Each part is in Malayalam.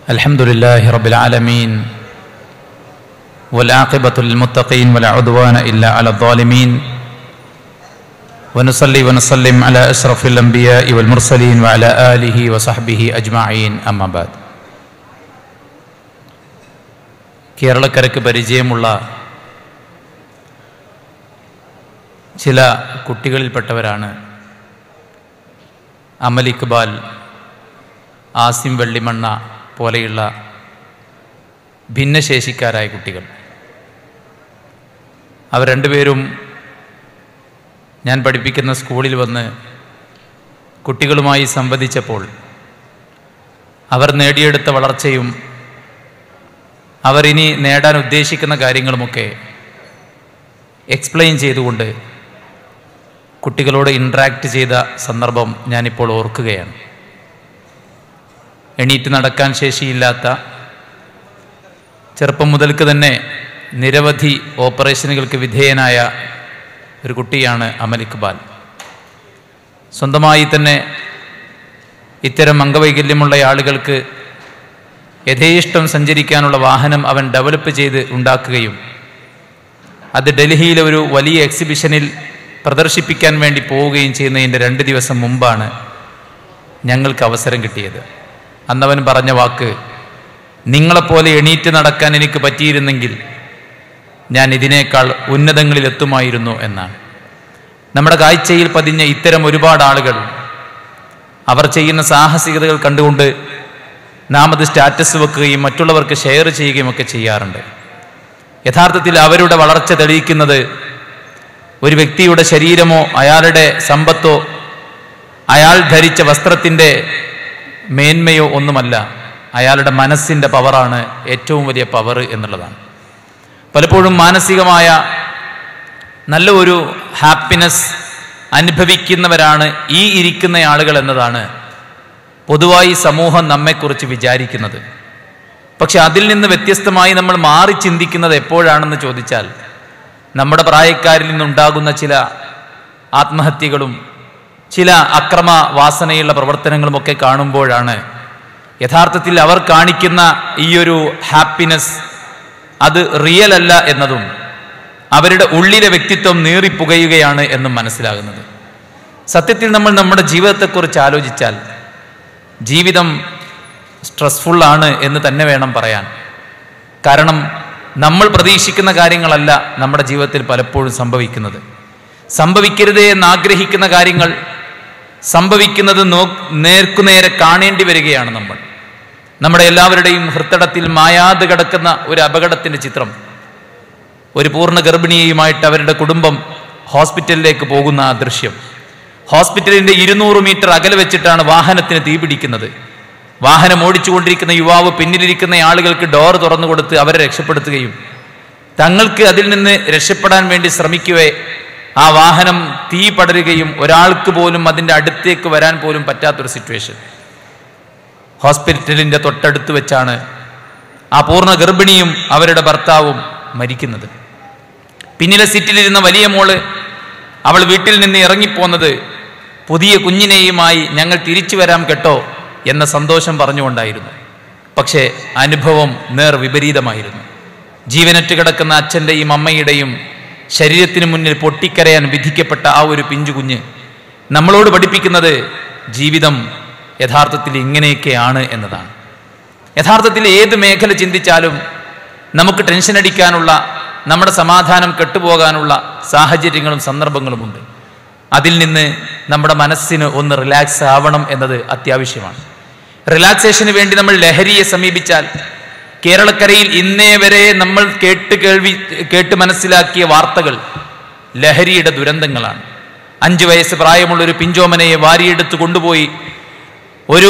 الحمد لله رب العالمين والعاقبة للمتقين ولا عدوان إلا على الظالمين ونصلي ونسلم على أشرف الأنبياء والمرسلين وعلى آله وصحبه أجمعين أما بعد കേരളക്കരക്ക് പരിചയമുള്ള ചില കുട്ടികളിൽപ്പെട്ടവരാണ് അമൽ ഇക്ബാൽ ആസിം വെള്ളിമണ്ണ പോലെയുള്ള ഭിന്നശേഷിക്കാരായ കുട്ടികൾ അവർ രണ്ടുപേരും ഞാൻ പഠിപ്പിക്കുന്ന സ്കൂളിൽ വന്ന് കുട്ടികളുമായി സംവദിച്ചപ്പോൾ അവർ നേടിയെടുത്ത വളർച്ചയും അവർ ഇനി നേടാൻ ഉദ്ദേശിക്കുന്ന കാര്യങ്ങളുമൊക്കെ എക്സ്പ്ലെയിൻ ചെയ്തുകൊണ്ട് കുട്ടികളോട് ഇൻട്രാക്ട് ചെയ്ത സന്ദർഭം ഞാനിപ്പോൾ ഓർക്കുകയാണ് എണീറ്റ് നടക്കാൻ ശേഷിയില്ലാത്ത ചെറുപ്പം മുതൽക്ക് തന്നെ നിരവധി ഓപ്പറേഷനുകൾക്ക് വിധേയനായ ഒരു കുട്ടിയാണ് അമൽ ഇക്ബാൽ സ്വന്തമായി തന്നെ ഇത്തരം അംഗവൈകല്യമുള്ള ആളുകൾക്ക് യഥേഷ്ടം സഞ്ചരിക്കാനുള്ള വാഹനം അവൻ ഡെവലപ്പ് ചെയ്ത് ഉണ്ടാക്കുകയും അത് ഡൽഹിയിലെ ഒരു വലിയ എക്സിബിഷനിൽ പ്രദർശിപ്പിക്കാൻ വേണ്ടി പോവുകയും ചെയ്യുന്നതിൻ്റെ രണ്ട് ദിവസം മുമ്പാണ് ഞങ്ങൾക്ക് അവസരം കിട്ടിയത് അന്നവൻ പറഞ്ഞ വാക്ക് നിങ്ങളെപ്പോലെ എണീറ്റ് നടക്കാൻ എനിക്ക് പറ്റിയിരുന്നെങ്കിൽ ഞാൻ ഇതിനേക്കാൾ ഉന്നതങ്ങളിൽ എത്തുമായിരുന്നു എന്നാണ് നമ്മുടെ കാഴ്ചയിൽ പതിഞ്ഞ ഇത്തരം ഒരുപാട് ആളുകൾ അവർ ചെയ്യുന്ന സാഹസികതകൾ കണ്ടുകൊണ്ട് നാം അത് സ്റ്റാറ്റസ് വെക്കുകയും മറ്റുള്ളവർക്ക് ഷെയർ ചെയ്യുകയും ഒക്കെ ചെയ്യാറുണ്ട് യഥാർത്ഥത്തിൽ അവരുടെ വളർച്ച തെളിയിക്കുന്നത് ഒരു വ്യക്തിയുടെ ശരീരമോ അയാളുടെ സമ്പത്തോ അയാൾ ധരിച്ച വസ്ത്രത്തിൻ്റെ മേന്മയോ ഒന്നുമല്ല അയാളുടെ മനസ്സിൻ്റെ പവറാണ് ഏറ്റവും വലിയ പവർ എന്നുള്ളതാണ് പലപ്പോഴും മാനസികമായ നല്ല ഒരു ഹാപ്പിനെസ് അനുഭവിക്കുന്നവരാണ് ഈ ഇരിക്കുന്ന ആളുകൾ എന്നതാണ് പൊതുവായി സമൂഹം നമ്മെക്കുറിച്ച് വിചാരിക്കുന്നത് പക്ഷെ അതിൽ നിന്ന് വ്യത്യസ്തമായി നമ്മൾ മാറി ചിന്തിക്കുന്നത് എപ്പോഴാണെന്ന് ചോദിച്ചാൽ നമ്മുടെ പ്രായക്കാരിൽ നിന്നുണ്ടാകുന്ന ചില ആത്മഹത്യകളും ചില അക്രമ വാസനയുള്ള പ്രവർത്തനങ്ങളുമൊക്കെ കാണുമ്പോഴാണ് യഥാർത്ഥത്തിൽ അവർ കാണിക്കുന്ന ഈ ഒരു ഹാപ്പിനെസ് അത് റിയൽ അല്ല എന്നതും അവരുടെ ഉള്ളിലെ വ്യക്തിത്വം നീറിപ്പുകയുകയാണ് എന്നും മനസ്സിലാകുന്നത് സത്യത്തിൽ നമ്മൾ നമ്മുടെ ജീവിതത്തെക്കുറിച്ച് ആലോചിച്ചാൽ ജീവിതം സ്ട്രെസ്ഫുള്ളാണ് എന്ന് തന്നെ വേണം പറയാൻ കാരണം നമ്മൾ പ്രതീക്ഷിക്കുന്ന കാര്യങ്ങളല്ല നമ്മുടെ ജീവിതത്തിൽ പലപ്പോഴും സംഭവിക്കുന്നത് സംഭവിക്കരുതേ എന്ന് ആഗ്രഹിക്കുന്ന കാര്യങ്ങൾ സംഭവിക്കുന്നത് നോ നേർക്കുനേരെ കാണേണ്ടി വരികയാണ് നമ്മൾ നമ്മുടെ എല്ലാവരുടെയും ഹൃത്തടത്തിൽ മായാതെ കിടക്കുന്ന ഒരു അപകടത്തിൻ്റെ ചിത്രം ഒരു പൂർണ്ണ ഗർഭിണിയുമായിട്ട് അവരുടെ കുടുംബം ഹോസ്പിറ്റലിലേക്ക് പോകുന്ന ആ ദൃശ്യം ഹോസ്പിറ്റലിൻ്റെ ഇരുന്നൂറ് മീറ്റർ അകലെ വെച്ചിട്ടാണ് വാഹനത്തിന് തീപിടിക്കുന്നത് വാഹനം ഓടിച്ചുകൊണ്ടിരിക്കുന്ന യുവാവ് പിന്നിലിരിക്കുന്ന ആളുകൾക്ക് ഡോർ തുറന്നു കൊടുത്ത് അവരെ രക്ഷപ്പെടുത്തുകയും തങ്ങൾക്ക് അതിൽ നിന്ന് രക്ഷപ്പെടാൻ വേണ്ടി ശ്രമിക്കവേ ആ വാഹനം തീ പടരുകയും ഒരാൾക്ക് പോലും അതിൻ്റെ അടുത്തേക്ക് വരാൻ പോലും പറ്റാത്തൊരു സിറ്റുവേഷൻ ഹോസ്പിറ്റലിൻ്റെ തൊട്ടടുത്ത് വെച്ചാണ് ആ പൂർണ്ണ ഗർഭിണിയും അവരുടെ ഭർത്താവും മരിക്കുന്നത് പിന്നിലെ സീറ്റിലിരുന്ന വലിയ മോള് അവൾ വീട്ടിൽ നിന്ന് ഇറങ്ങിപ്പോന്നത് പുതിയ കുഞ്ഞിനെയുമായി ഞങ്ങൾ തിരിച്ചു വരാം കേട്ടോ എന്ന സന്തോഷം പറഞ്ഞുകൊണ്ടായിരുന്നു പക്ഷേ അനുഭവം നേർ വിപരീതമായിരുന്നു ജീവനറ്റ് കിടക്കുന്ന അച്ഛൻ്റെയും അമ്മയുടെയും ശരീരത്തിന് മുന്നിൽ പൊട്ടിക്കരയാൻ വിധിക്കപ്പെട്ട ആ ഒരു പിഞ്ചു കുഞ്ഞ് നമ്മളോട് പഠിപ്പിക്കുന്നത് ജീവിതം യഥാർത്ഥത്തിൽ ഇങ്ങനെയൊക്കെയാണ് എന്നതാണ് യഥാർത്ഥത്തിൽ ഏത് മേഖല ചിന്തിച്ചാലും നമുക്ക് ടെൻഷൻ അടിക്കാനുള്ള നമ്മുടെ സമാധാനം കെട്ടുപോകാനുള്ള സാഹചര്യങ്ങളും സന്ദർഭങ്ങളുമുണ്ട് അതിൽ നിന്ന് നമ്മുടെ മനസ്സിന് ഒന്ന് റിലാക്സ് ആവണം എന്നത് അത്യാവശ്യമാണ് റിലാക്സേഷന് വേണ്ടി നമ്മൾ ലഹരിയെ സമീപിച്ചാൽ കേരളക്കരയിൽ ഇന്നേ വരെ നമ്മൾ കേട്ട് കേൾവി കേട്ട് മനസ്സിലാക്കിയ വാർത്തകൾ ലഹരിയുടെ ദുരന്തങ്ങളാണ് അഞ്ചു വയസ്സ് പ്രായമുള്ള ഒരു പിഞ്ചോമനയെ വാരിയെടുത്ത് കൊണ്ടുപോയി ഒരു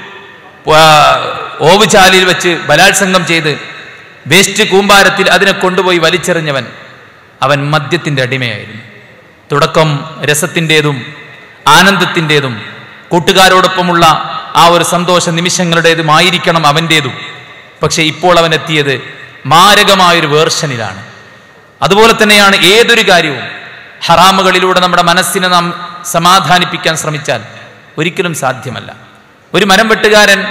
ഓവുചാലിൽ വെച്ച് ബലാത്സംഗം ചെയ്ത് വേസ്റ്റ് കൂമ്പാരത്തിൽ അതിനെ കൊണ്ടുപോയി വലിച്ചെറിഞ്ഞവൻ അവൻ മദ്യത്തിൻ്റെ അടിമയായിരുന്നു തുടക്കം രസത്തിൻ്റെതും ആനന്ദത്തിൻ്റെതും കൂട്ടുകാരോടൊപ്പമുള്ള ആ ഒരു സന്തോഷ നിമിഷങ്ങളുടേതുമായിരിക്കണം അവൻ്റേതും പക്ഷെ ഇപ്പോൾ അവൻ എത്തിയത് മാരകമായൊരു വേർഷനിലാണ് അതുപോലെ തന്നെയാണ് ഏതൊരു കാര്യവും ഹറാമുകളിലൂടെ നമ്മുടെ മനസ്സിനെ നാം സമാധാനിപ്പിക്കാൻ ശ്രമിച്ചാൽ ഒരിക്കലും സാധ്യമല്ല ഒരു മരം വെട്ടുകാരൻ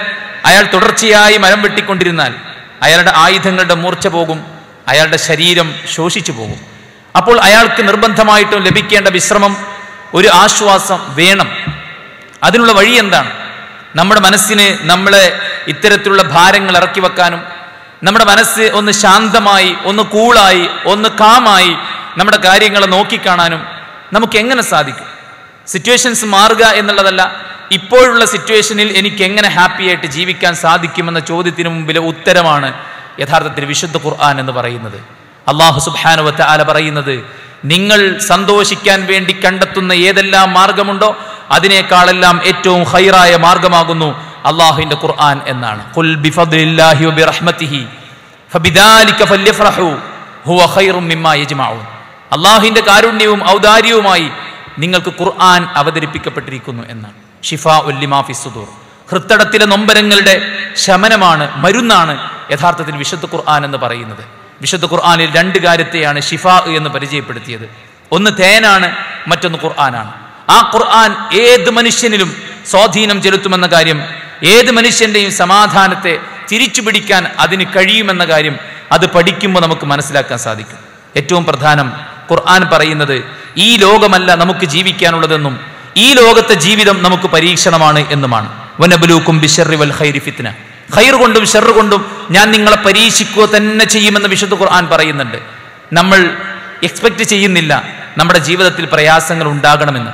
അയാൾ തുടർച്ചയായി മരം വെട്ടിക്കൊണ്ടിരുന്നാൽ അയാളുടെ ആയുധങ്ങളുടെ മൂർച്ച പോകും അയാളുടെ ശരീരം ശോഷിച്ചു പോകും അപ്പോൾ അയാൾക്ക് നിർബന്ധമായിട്ടും ലഭിക്കേണ്ട വിശ്രമം ഒരു ആശ്വാസം വേണം അതിനുള്ള വഴി എന്താണ് നമ്മുടെ മനസ്സിന് നമ്മളെ ഇത്തരത്തിലുള്ള ഭാരങ്ങൾ ഇറക്കി വെക്കാനും നമ്മുടെ മനസ്സ് ഒന്ന് ശാന്തമായി ഒന്ന് കൂളായി ഒന്ന് കാമായി നമ്മുടെ കാര്യങ്ങളെ നോക്കിക്കാണാനും നമുക്ക് എങ്ങനെ സാധിക്കും സിറ്റുവേഷൻസ് മാറുക എന്നുള്ളതല്ല ഇപ്പോഴുള്ള സിറ്റുവേഷനിൽ എനിക്ക് എങ്ങനെ ഹാപ്പി ആയിട്ട് ജീവിക്കാൻ സാധിക്കുമെന്ന ചോദ്യത്തിന് മുമ്പിലെ ഉത്തരമാണ് യഥാർത്ഥത്തിൽ വിശുദ്ധ ഖുർആൻ എന്ന് പറയുന്നത് അള്ളാഹു സുബാനുവത്ത ആല പറയുന്നത് നിങ്ങൾ സന്തോഷിക്കാൻ വേണ്ടി കണ്ടെത്തുന്ന ഏതെല്ലാം മാർഗമുണ്ടോ അതിനേക്കാളെല്ലാം ഏറ്റവും ഹൈറായ മാർഗമാകുന്നു അള്ളാഹുവിന്റെ ഖുർആൻ എന്നാണ് ഖുൽ ബിഫദ്ലില്ലാഹി വബിറഹ്മതിഹി ഫബിദാലിക ഫല്യഫ്റഹു ഹുവ ഖൈറും മിമ്മാ യജ്മഊൻ അള്ളാഹുവിന്റെ കാരുണ്യവും ഔദാര്യവുമായി നിങ്ങൾക്ക് ഖുർആൻ അവതരിപ്പിക്കപ്പെട്ടിരിക്കുന്നു എന്നാണ് ഷിഫാ ഉല്ലിമാ ഫിസുദൂർ ഹൃത്തടത്തിലെ നൊമ്പരങ്ങളുടെ ശമനമാണ് മരുന്നാണ് യഥാർത്ഥത്തിൽ വിശുദ്ധ ഖുർആൻ എന്ന് പറയുന്നത് വിശുദ്ധ ഖുർആനിൽ രണ്ട് കാര്യത്തെയാണ് ഷിഫാ എന്ന് പരിചയപ്പെടുത്തിയത് ഒന്ന് തേനാണ് മറ്റൊന്ന് ഖുർആനാണ് ആ ഖുർആൻ ഏത് മനുഷ്യനിലും സ്വാധീനം ചെലുത്തുമെന്ന കാര്യം ഏത് മനുഷ്യന്റെയും സമാധാനത്തെ തിരിച്ചു പിടിക്കാൻ അതിന് കഴിയുമെന്ന കാര്യം അത് പഠിക്കുമ്പോൾ നമുക്ക് മനസ്സിലാക്കാൻ സാധിക്കും ഏറ്റവും പ്രധാനം ഖുർആൻ പറയുന്നത് ഈ ലോകമല്ല നമുക്ക് ജീവിക്കാനുള്ളതെന്നും ഈ ലോകത്തെ ജീവിതം നമുക്ക് പരീക്ഷണമാണ് എന്നുമാണ് വനബലൂക്കും ബിഷറി വൽ ഖൈരി ഫിത്ന ഖൈർ കൊണ്ടും ഷെർ കൊണ്ടും ഞാൻ നിങ്ങളെ പരീക്ഷിക്കുക തന്നെ ചെയ്യുമെന്ന് വിശുദ്ധ ഖുർആൻ പറയുന്നുണ്ട് നമ്മൾ എക്സ്പെക്ട് ചെയ്യുന്നില്ല നമ്മുടെ ജീവിതത്തിൽ പ്രയാസങ്ങൾ ഉണ്ടാകണമെന്ന്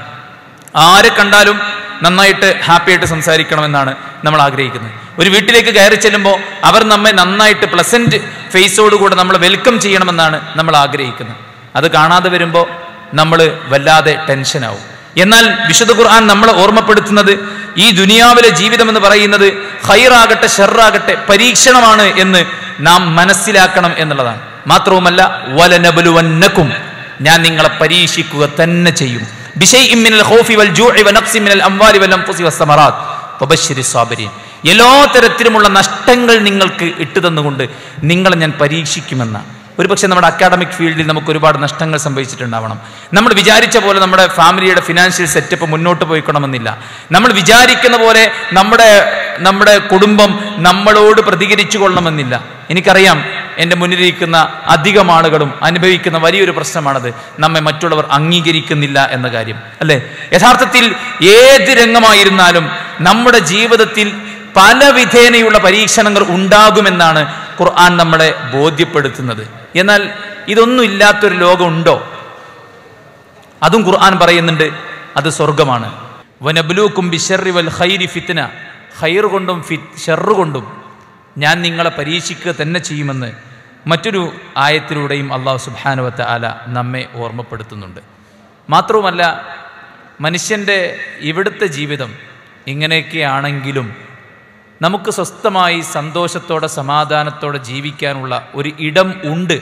ആരെ കണ്ടാലും നന്നായിട്ട് ഹാപ്പി ആയിട്ട് സംസാരിക്കണമെന്നാണ് നമ്മൾ ആഗ്രഹിക്കുന്നത് ഒരു വീട്ടിലേക്ക് കയറി ചെല്ലുമ്പോൾ അവർ നമ്മെ നന്നായിട്ട് പ്ലസന്റ് ഫേസോടുകൂടെ നമ്മൾ വെൽക്കം ചെയ്യണമെന്നാണ് നമ്മൾ ആഗ്രഹിക്കുന്നത് അത് കാണാതെ വരുമ്പോൾ നമ്മൾ വല്ലാതെ ടെൻഷനാവും എന്നാൽ വിശുദ്ധ ഖുർആൻ നമ്മളെ ഓർമ്മപ്പെടുത്തുന്നത് ഈ ദുനിയാവിലെ ജീവിതം എന്ന് പറയുന്നത് ഹൈറാകട്ടെ ഷെറാകട്ടെ പരീക്ഷണമാണ് എന്ന് നാം മനസ്സിലാക്കണം എന്നുള്ളതാണ് മാത്രവുമല്ല വലനബലുവന്നക്കും ഞാൻ നിങ്ങളെ പരീക്ഷിക്കുക തന്നെ ചെയ്യും ബിശൈഇൻ മിനൽ ഖൗഫി വൽ ജൂഇ വനഖ്സി മിനൽ അംവാലി വൽ അൻഫുസി വസ്സമറാത്ത് വബശ്ശിരി സ്വാബിരീൻ എല്ലാ തരത്തിലുമുള്ള നഷ്ടങ്ങൾ നിങ്ങൾക്ക് ഇട്ടുതന്നുകൊണ്ട് നിങ്ങളെ ഞാൻ പരീക്ഷിക്കുമെന്നാണ് ഒരുപക്ഷെ നമ്മുടെ അക്കാഡമിക് ഫീൽഡിൽ നമുക്ക് ഒരുപാട് നഷ്ടങ്ങൾ സംഭവിച്ചിട്ടുണ്ടാവണം നമ്മൾ വിചാരിച്ച പോലെ നമ്മുടെ ഫാമിലിയുടെ ഫിനാൻഷ്യൽ സെറ്റപ്പ് മുന്നോട്ട് പോയിക്കണമെന്നില്ല നമ്മൾ വിചാരിക്കുന്ന പോലെ നമ്മുടെ നമ്മുടെ കുടുംബം നമ്മളോട് പ്രതികരിച്ചു കൊള്ളണമെന്നില്ല എനിക്കറിയാം എൻ്റെ മുന്നിലിരിക്കുന്ന അധികം ആളുകളും അനുഭവിക്കുന്ന വലിയൊരു പ്രശ്നമാണത് നമ്മെ മറ്റുള്ളവർ അംഗീകരിക്കുന്നില്ല എന്ന കാര്യം അല്ലേ യഥാർത്ഥത്തിൽ ഏത് രംഗമായിരുന്നാലും നമ്മുടെ ജീവിതത്തിൽ പല വിധേനയുള്ള പരീക്ഷണങ്ങൾ ഉണ്ടാകുമെന്നാണ് ഖുർആൻ നമ്മളെ ബോധ്യപ്പെടുത്തുന്നത് എന്നാൽ ഇതൊന്നും ഇല്ലാത്തൊരു ലോകം ഉണ്ടോ അതും ഖുർആൻ പറയുന്നുണ്ട് അത് സ്വർഗമാണ് വനബ്ലൂക്കും ബിഷറി വൽ ഖൈരി ഫിത്ന ഖൈർ കൊണ്ടും ഫിത് ഷെറ് കൊണ്ടും ഞാൻ നിങ്ങളെ പരീക്ഷിക്കുക തന്നെ ചെയ്യുമെന്ന് മറ്റൊരു ആയത്തിലൂടെയും അള്ളാഹു സുബാനുവത്ത ആല നമ്മെ ഓർമ്മപ്പെടുത്തുന്നുണ്ട് മാത്രവുമല്ല മനുഷ്യൻ്റെ ഇവിടുത്തെ ജീവിതം ഇങ്ങനെയൊക്കെയാണെങ്കിലും നമുക്ക് സ്വസ്ഥമായി സന്തോഷത്തോടെ സമാധാനത്തോടെ ജീവിക്കാനുള്ള ഒരു ഇടം ഉണ്ട്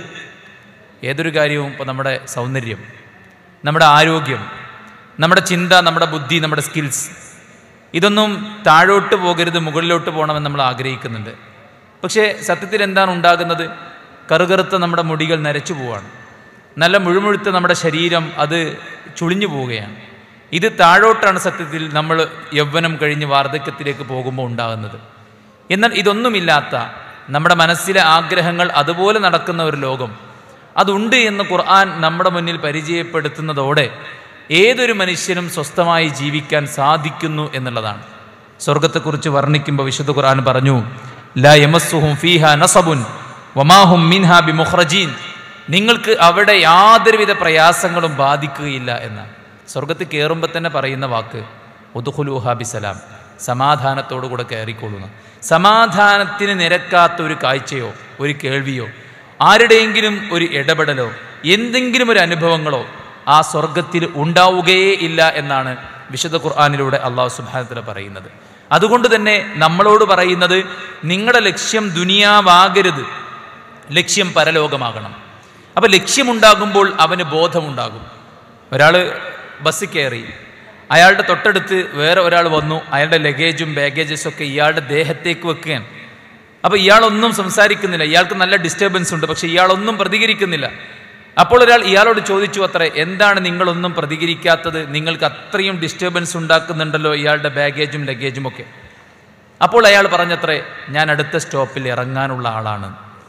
ഏതൊരു കാര്യവും ഇപ്പോൾ നമ്മുടെ സൗന്ദര്യം നമ്മുടെ ആരോഗ്യം നമ്മുടെ ചിന്ത നമ്മുടെ ബുദ്ധി നമ്മുടെ സ്കിൽസ് ഇതൊന്നും താഴോട്ട് പോകരുത് മുകളിലോട്ട് പോകണമെന്ന് നമ്മൾ ആഗ്രഹിക്കുന്നുണ്ട് പക്ഷേ സത്യത്തിൽ എന്താണ് ഉണ്ടാകുന്നത് കറുകറുത്ത നമ്മുടെ മുടികൾ നരച്ചു പോവാണ് നല്ല മുഴുമുഴുത്ത നമ്മുടെ ശരീരം അത് ചുളിഞ്ഞു പോവുകയാണ് ഇത് താഴോട്ടാണ് സത്യത്തിൽ നമ്മൾ യൗവനം കഴിഞ്ഞ് വാർദ്ധക്യത്തിലേക്ക് പോകുമ്പോൾ ഉണ്ടാകുന്നത് എന്നാൽ ഇതൊന്നുമില്ലാത്ത നമ്മുടെ മനസ്സിലെ ആഗ്രഹങ്ങൾ അതുപോലെ നടക്കുന്ന ഒരു ലോകം അതുണ്ട് എന്ന് ഖുർആൻ നമ്മുടെ മുന്നിൽ പരിചയപ്പെടുത്തുന്നതോടെ ഏതൊരു മനുഷ്യനും സ്വസ്ഥമായി ജീവിക്കാൻ സാധിക്കുന്നു എന്നുള്ളതാണ് സ്വർഗത്തെക്കുറിച്ച് വർണ്ണിക്കുമ്പോൾ വിശുദ്ധ ഖുർആൻ പറഞ്ഞു ലാ യമസ്സുഹും ഫീഹ നസബുൻ വമാഹും മിൻഹ ബിമുഖ്റജീൻ നിങ്ങൾക്ക് അവിടെ യാതൊരുവിധ പ്രയാസങ്ങളും ബാധിക്കുകയില്ല എന്നാണ് സ്വർഗത്തിൽ കയറുമ്പോൾ തന്നെ പറയുന്ന വാക്ക് ഉദുഹുലൂഹ ബിസലാം സമാധാനത്തോടുകൂടെ കയറിക്കൊള്ളുന്നു സമാധാനത്തിന് നിരക്കാത്ത ഒരു കാഴ്ചയോ ഒരു കേൾവിയോ ആരുടെയെങ്കിലും ഒരു ഇടപെടലോ എന്തെങ്കിലും ഒരു അനുഭവങ്ങളോ ആ സ്വർഗത്തിൽ ഉണ്ടാവുകയേ ഇല്ല എന്നാണ് വിശുദ്ധ ഖുർആാനിലൂടെ അള്ളാഹു സുബാനത്തിൽ പറയുന്നത് അതുകൊണ്ട് തന്നെ നമ്മളോട് പറയുന്നത് നിങ്ങളുടെ ലക്ഷ്യം ദുനിയാവാകരുത് ലക്ഷ്യം പരലോകമാകണം അപ്പം ലക്ഷ്യമുണ്ടാകുമ്പോൾ അവന് ബോധമുണ്ടാകും ഒരാൾ ബസ്സിൽ കയറി അയാളുടെ തൊട്ടടുത്ത് വേറെ ഒരാൾ വന്നു അയാളുടെ ലഗേജും ബാഗേജസും ഒക്കെ ഇയാളുടെ ദേഹത്തേക്ക് വെക്കുകയാണ് അപ്പോൾ ഇയാളൊന്നും സംസാരിക്കുന്നില്ല ഇയാൾക്ക് നല്ല ഡിസ്റ്റർബൻസ് ഉണ്ട് പക്ഷെ ഇയാളൊന്നും പ്രതികരിക്കുന്നില്ല അപ്പോൾ ഒരാൾ ഇയാളോട് ചോദിച്ചു അത്രേ എന്താണ് നിങ്ങളൊന്നും പ്രതികരിക്കാത്തത് നിങ്ങൾക്ക് അത്രയും ഡിസ്റ്റർബൻസ് ഉണ്ടാക്കുന്നുണ്ടല്ലോ ഇയാളുടെ ബാഗേജും ലഗേജും ഒക്കെ അപ്പോൾ അയാൾ പറഞ്ഞത്രേ ഞാൻ അടുത്ത സ്റ്റോപ്പിൽ ഇറങ്ങാനുള്ള ആളാണ്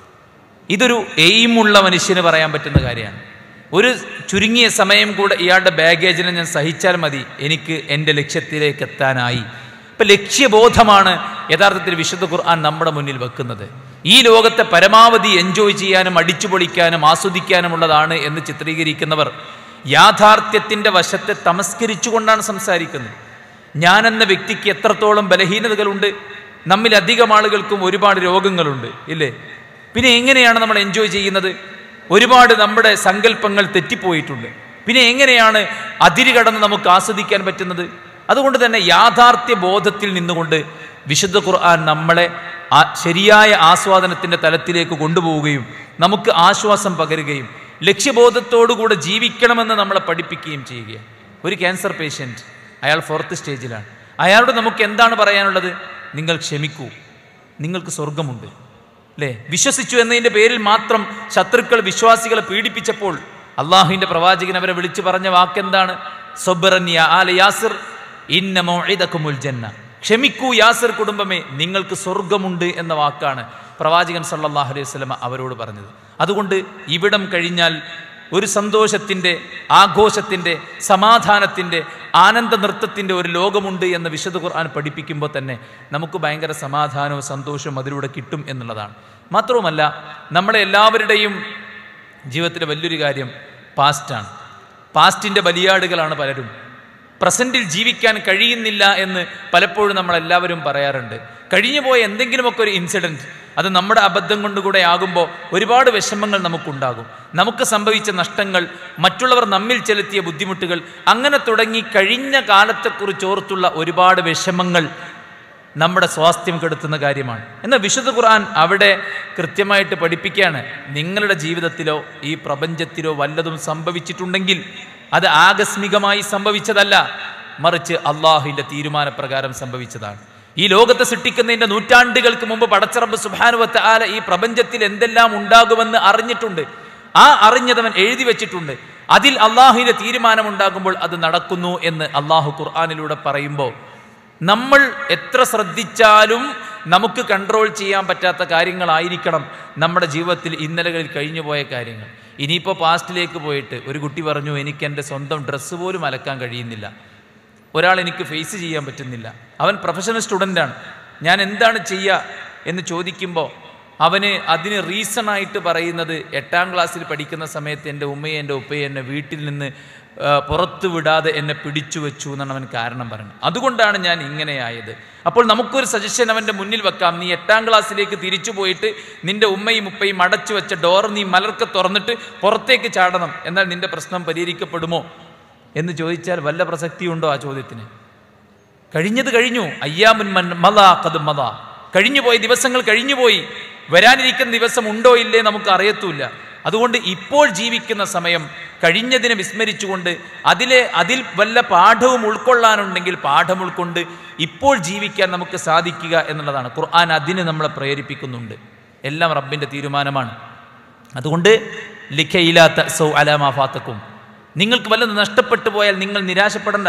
ഇതൊരു എയിമുള്ള മനുഷ്യന് പറയാൻ പറ്റുന്ന കാര്യമാണ് ഒരു ചുരുങ്ങിയ സമയം കൂടെ ഇയാളുടെ ബാഗേജിനെ ഞാൻ സഹിച്ചാൽ മതി എനിക്ക് എൻ്റെ ലക്ഷ്യത്തിലേക്ക് എത്താനായി ഇപ്പം ലക്ഷ്യബോധമാണ് യഥാർത്ഥത്തിൽ വിശുദ്ധ ഖുർആൻ നമ്മുടെ മുന്നിൽ വെക്കുന്നത് ഈ ലോകത്തെ പരമാവധി എൻജോയ് ചെയ്യാനും അടിച്ചു പൊളിക്കാനും ആസ്വദിക്കാനുമുള്ളതാണ് എന്ന് ചിത്രീകരിക്കുന്നവർ യാഥാർത്ഥ്യത്തിൻ്റെ വശത്തെ തമസ്കരിച്ചുകൊണ്ടാണ് സംസാരിക്കുന്നത് ഞാനെന്ന വ്യക്തിക്ക് എത്രത്തോളം ബലഹീനതകളുണ്ട് നമ്മിൽ അധികം ആളുകൾക്കും ഒരുപാട് രോഗങ്ങളുണ്ട് ഇല്ലേ പിന്നെ എങ്ങനെയാണ് നമ്മൾ എൻജോയ് ചെയ്യുന്നത് ഒരുപാട് നമ്മുടെ സങ്കല്പങ്ങൾ തെറ്റിപ്പോയിട്ടുണ്ട് പിന്നെ എങ്ങനെയാണ് അതിര് കടന്ന് നമുക്ക് ആസ്വദിക്കാൻ പറ്റുന്നത് അതുകൊണ്ട് തന്നെ യാഥാർത്ഥ്യ ബോധത്തിൽ നിന്നുകൊണ്ട് വിശുദ്ധ ഖുർആൻ നമ്മളെ ആ ശരിയായ ആസ്വാദനത്തിൻ്റെ തലത്തിലേക്ക് കൊണ്ടുപോവുകയും നമുക്ക് ആശ്വാസം പകരുകയും ലക്ഷ്യബോധത്തോടുകൂടെ ജീവിക്കണമെന്ന് നമ്മളെ പഠിപ്പിക്കുകയും ചെയ്യുകയാണ് ഒരു ക്യാൻസർ പേഷ്യൻറ്റ് അയാൾ ഫോർത്ത് സ്റ്റേജിലാണ് അയാളോട് നമുക്ക് എന്താണ് പറയാനുള്ളത് നിങ്ങൾ ക്ഷമിക്കൂ നിങ്ങൾക്ക് സ്വർഗമുണ്ട് അല്ലേ വിശ്വസിച്ചു എന്നതിൻ്റെ പേരിൽ മാത്രം ശത്രുക്കൾ വിശ്വാസികളെ പീഡിപ്പിച്ചപ്പോൾ അള്ളാഹുവിൻ്റെ പ്രവാചകൻ അവരെ വിളിച്ചു പറഞ്ഞ വാക്കെന്താണ് സൊബറന്യ ആല യാസിർ ഇന്ന മൗഇദക്കുമുൽ ജന്ന ക്ഷമിക്കൂ യാസിർ കുടുംബമേ നിങ്ങൾക്ക് സ്വർഗമുണ്ട് എന്ന വാക്കാണ് പ്രവാചകൻ സല്ലല്ലാഹു അലൈഹി വസല്ലമ അവരോട് പറഞ്ഞത് അതുകൊണ്ട് ഇവിടം കഴിഞ്ഞാൽ ഒരു സന്തോഷത്തിൻ്റെ ആഘോഷത്തിൻ്റെ സമാധാനത്തിൻ്റെ ആനന്ദ നൃത്തത്തിൻ്റെ ഒരു ലോകമുണ്ട് എന്ന് വിശുദ്ധ ഖുർആൻ പഠിപ്പിക്കുമ്പോൾ തന്നെ നമുക്ക് ഭയങ്കര സമാധാനവും സന്തോഷവും അതിലൂടെ കിട്ടും എന്നുള്ളതാണ് മാത്രവുമല്ല നമ്മളെ എല്ലാവരുടെയും ജീവിതത്തിലെ വലിയൊരു കാര്യം പാസ്റ്റാണ് പാസ്റ്റിൻ്റെ ബലിയാടുകളാണ് പലരും പ്രസൻറ്റിൽ ജീവിക്കാൻ കഴിയുന്നില്ല എന്ന് പലപ്പോഴും നമ്മളെല്ലാവരും പറയാറുണ്ട് കഴിഞ്ഞുപോയ എന്തെങ്കിലുമൊക്കെ ഒരു ഇൻസിഡൻറ്റ് അത് നമ്മുടെ അബദ്ധം കൊണ്ടുകൂടെ ആകുമ്പോൾ ഒരുപാട് വിഷമങ്ങൾ നമുക്കുണ്ടാകും നമുക്ക് സംഭവിച്ച നഷ്ടങ്ങൾ മറ്റുള്ളവർ നമ്മിൽ ചെലുത്തിയ ബുദ്ധിമുട്ടുകൾ അങ്ങനെ തുടങ്ങി കഴിഞ്ഞ കാലത്തെക്കുറിച്ച് ഓർത്തുള്ള ഒരുപാട് വിഷമങ്ങൾ നമ്മുടെ സ്വാസ്ഥ്യം കെടുത്തുന്ന കാര്യമാണ് എന്നാൽ വിശുദ്ധ ഖുർആൻ അവിടെ കൃത്യമായിട്ട് പഠിപ്പിക്കുകയാണ് നിങ്ങളുടെ ജീവിതത്തിലോ ഈ പ്രപഞ്ചത്തിലോ വല്ലതും സംഭവിച്ചിട്ടുണ്ടെങ്കിൽ അത് ആകസ്മികമായി സംഭവിച്ചതല്ല മറിച്ച് അള്ളാഹുവിൻ്റെ തീരുമാനപ്രകാരം സംഭവിച്ചതാണ് ഈ ലോകത്തെ സൃഷ്ടിക്കുന്നതിൻ്റെ നൂറ്റാണ്ടുകൾക്ക് മുമ്പ് പടച്ചറബ് സുബാനുവത്ത് ആല ഈ പ്രപഞ്ചത്തിൽ എന്തെല്ലാം ഉണ്ടാകുമെന്ന് അറിഞ്ഞിട്ടുണ്ട് ആ അറിഞ്ഞതവൻ എഴുതി വെച്ചിട്ടുണ്ട് അതിൽ അള്ളാഹുവിൻ്റെ തീരുമാനമുണ്ടാകുമ്പോൾ അത് നടക്കുന്നു എന്ന് അള്ളാഹു ഖുർആാനിലൂടെ പറയുമ്പോൾ നമ്മൾ എത്ര ശ്രദ്ധിച്ചാലും നമുക്ക് കൺട്രോൾ ചെയ്യാൻ പറ്റാത്ത കാര്യങ്ങളായിരിക്കണം നമ്മുടെ ജീവിതത്തിൽ ഇന്നലകളിൽ കഴിഞ്ഞുപോയ കാര്യങ്ങൾ ഇനിയിപ്പോൾ പാസ്റ്റിലേക്ക് പോയിട്ട് ഒരു കുട്ടി പറഞ്ഞു എനിക്ക് എൻ്റെ സ്വന്തം ഡ്രസ്സ് പോലും അലക്കാൻ കഴിയുന്നില്ല ഒരാൾ എനിക്ക് ഫേസ് ചെയ്യാൻ പറ്റുന്നില്ല അവൻ പ്രൊഫഷണൽ സ്റ്റുഡൻ്റാണ് ഞാൻ എന്താണ് ചെയ്യുക എന്ന് ചോദിക്കുമ്പോൾ അവന് അതിന് റീസണായിട്ട് പറയുന്നത് എട്ടാം ക്ലാസ്സിൽ പഠിക്കുന്ന സമയത്ത് എൻ്റെ ഉമ്മയെ എൻ്റെ ഉപ്പയെ എന്നെ വീട്ടിൽ നിന്ന് ആ, പുറത്ത് വിടാതെ എന്നെ പിടിച്ചു വെച്ചു എന്നാണ് അവൻ കാരണം പറയുന്നത് അതുകൊണ്ടാണ് ഞാൻ ഇങ്ങനെയായത് അപ്പോൾ നമുക്കൊരു സജഷൻ അവൻ്റെ മുന്നിൽ വെക്കാം നീ എട്ടാം ക്ലാസ്സിലേക്ക് തിരിച്ചു പോയിട്ട് നിന്റെ ഉമ്മയും ഉപ്പയും അടച്ചു വെച്ച ഡോർ നീ മലർക്കെ തുറന്നിട്ട് പുറത്തേക്ക് ചാടണം എന്നാൽ നിന്റെ പ്രശ്നം പരിഹരിക്കപ്പെടുമോ എന്ന് ചോദിച്ചാൽ വല്ല പ്രസക്തിയുണ്ടോ ആ ചോദ്യത്തിന് കഴിഞ്ഞത് കഴിഞ്ഞു അയ്യാമുൻ മൻ മലാ കത് മലാ കഴിഞ്ഞുപോയി ദിവസങ്ങൾ കഴിഞ്ഞുപോയി വരാനിരിക്കുന്ന ദിവസം ഉണ്ടോ ഇല്ലേ നമുക്ക് അറിയത്തൂല്ല അതുകൊണ്ട് ഇപ്പോൾ ജീവിക്കുന്ന സമയം കഴിഞ്ഞതിനെ വിസ്മരിച്ചുകൊണ്ട് അതിലെ അതിൽ വല്ല പാഠവും ഉൾക്കൊള്ളാനുണ്ടെങ്കിൽ പാഠം ഉൾക്കൊണ്ട് ഇപ്പോൾ ജീവിക്കാൻ നമുക്ക് സാധിക്കുക എന്നുള്ളതാണ് ഖുർആൻ അതിന് നമ്മളെ പ്രേരിപ്പിക്കുന്നുണ്ട് എല്ലാം റബ്ബിൻ്റെ തീരുമാനമാണ് അതുകൊണ്ട് ലിഖയിലാത്ത സൗ അലാമാഫാത്തക്കും നിങ്ങൾക്ക് വല്ലത് നഷ്ടപ്പെട്ടു പോയാൽ നിങ്ങൾ നിരാശപ്പെടണ്ട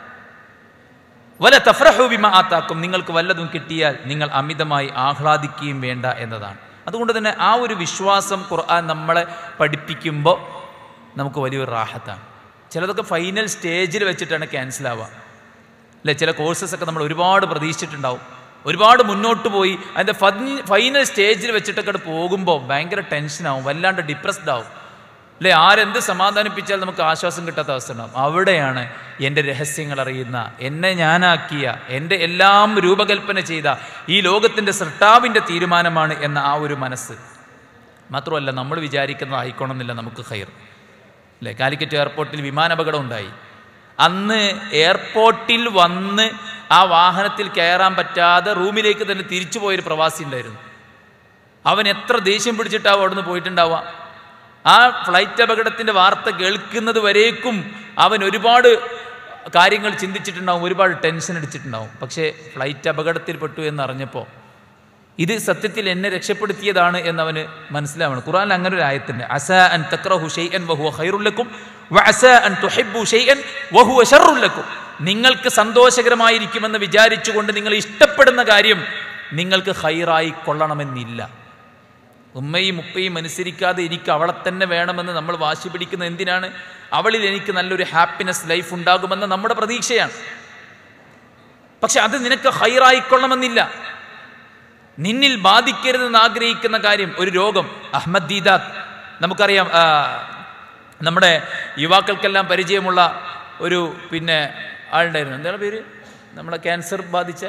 വല തഫ്രഹൂബിമ ആത്താക്കും നിങ്ങൾക്ക് വല്ലതും കിട്ടിയാൽ നിങ്ങൾ അമിതമായി ആഹ്ലാദിക്കുകയും വേണ്ട എന്നതാണ് അതുകൊണ്ട് തന്നെ ആ ഒരു വിശ്വാസം ഖുർആൻ നമ്മളെ പഠിപ്പിക്കുമ്പോൾ നമുക്ക് വലിയൊരു റാഹത്താണ് ചിലതൊക്കെ ഫൈനൽ സ്റ്റേജിൽ വെച്ചിട്ടാണ് ക്യാൻസൽ ആവുക അല്ലെ ചില കോഴ്സസ് ഒക്കെ നമ്മൾ ഒരുപാട് പ്രതീക്ഷിച്ചിട്ടുണ്ടാവും ഒരുപാട് മുന്നോട്ട് പോയി അതിൻ്റെ ഫൈനൽ സ്റ്റേജിൽ വെച്ചിട്ടൊക്കെ അങ്ങട് പോകുമ്പോൾ ഭയങ്കര ടെൻഷനാവും വല്ലാണ്ട് ഡിപ്രസ്ഡ് ആവും അല്ലെ ആരെന്ത് സമാധാനിപ്പിച്ചാൽ നമുക്ക് ആശ്വാസം കിട്ടാത്ത അവസ്ഥ ഉണ്ടാവും അവിടെയാണ് എൻ്റെ രഹസ്യങ്ങൾ അറിയുന്ന എന്നെ ഞാനാക്കിയ എൻ്റെ എല്ലാം രൂപകൽപ്പന ചെയ്ത ഈ ലോകത്തിൻ്റെ സൃഷ്ടാവിൻ്റെ തീരുമാനമാണ് എന്ന ആ ഒരു മനസ്സ് മാത്രമല്ല നമ്മൾ വിചാരിക്കുന്നത് ആയിക്കോണമെന്നില്ല നമുക്ക് ഹൈർ അല്ലേ കാലിക്കറ്റ് എയർപോർട്ടിൽ വിമാനാപകടം ഉണ്ടായി അന്ന് എയർപോർട്ടിൽ വന്ന് ആ വാഹനത്തിൽ കയറാൻ പറ്റാതെ റൂമിലേക്ക് തന്നെ തിരിച്ചു പോയൊരു പ്രവാസി ഉണ്ടായിരുന്നു അവൻ എത്ര ദേഷ്യം പിടിച്ചിട്ടാവും അവിടുന്ന് പോയിട്ടുണ്ടാവുക ആ ഫ്ലൈറ്റ് അപകടത്തിൻ്റെ വാർത്ത കേൾക്കുന്നത് വരേക്കും അവൻ ഒരുപാട് കാര്യങ്ങൾ ചിന്തിച്ചിട്ടുണ്ടാവും ഒരുപാട് ടെൻഷൻ അടിച്ചിട്ടുണ്ടാവും പക്ഷേ ഫ്ലൈറ്റ് അപകടത്തിൽപ്പെട്ടു എന്നറിഞ്ഞപ്പോൾ ഇത് സത്യത്തിൽ എന്നെ രക്ഷപ്പെടുത്തിയതാണ് എന്നവന് മനസ്സിലാവണം ഖുർആൻ അങ്ങനെ ഒരു ആയത്തുണ്ട് അസ അൻ തക്രഹു ഷൈഅൻ വഹുവ ഖൈറുല്ലക്കും വഅസ അൻ തുഹിബ്ബു ഷൈഅൻ വഹുവ ശർറുല്ലക്കും നിങ്ങൾക്ക് സന്തോഷകരമായിരിക്കുമെന്ന് വിചാരിച്ചുകൊണ്ട് നിങ്ങൾ ഇഷ്ടപ്പെടുന്ന കാര്യം നിങ്ങൾക്ക് ഹൈറായി കൊള്ളണമെന്നില്ല ഉമ്മയും ഉപ്പയും അനുസരിക്കാതെ എനിക്ക് അവളെ തന്നെ വേണമെന്ന് നമ്മൾ വാശി പിടിക്കുന്ന എന്തിനാണ് അവളിൽ എനിക്ക് നല്ലൊരു ഹാപ്പിനെസ് ലൈഫ് ഉണ്ടാകുമെന്ന നമ്മുടെ പ്രതീക്ഷയാണ് പക്ഷെ അത് നിനക്ക് ഹൈറായിക്കൊള്ളണമെന്നില്ല നിന്നിൽ ബാധിക്കരുതെന്ന് ആഗ്രഹിക്കുന്ന കാര്യം ഒരു രോഗം അഹമ്മദ് ദീദാത്ത് നമുക്കറിയാം ആ, നമ്മുടെ യുവാക്കൾക്കെല്ലാം പരിചയമുള്ള ഒരു പിന്നെ ആളുണ്ടായിരുന്നു എന്താണ് പേര് നമ്മളെ ക്യാൻസർ ബാധിച്ച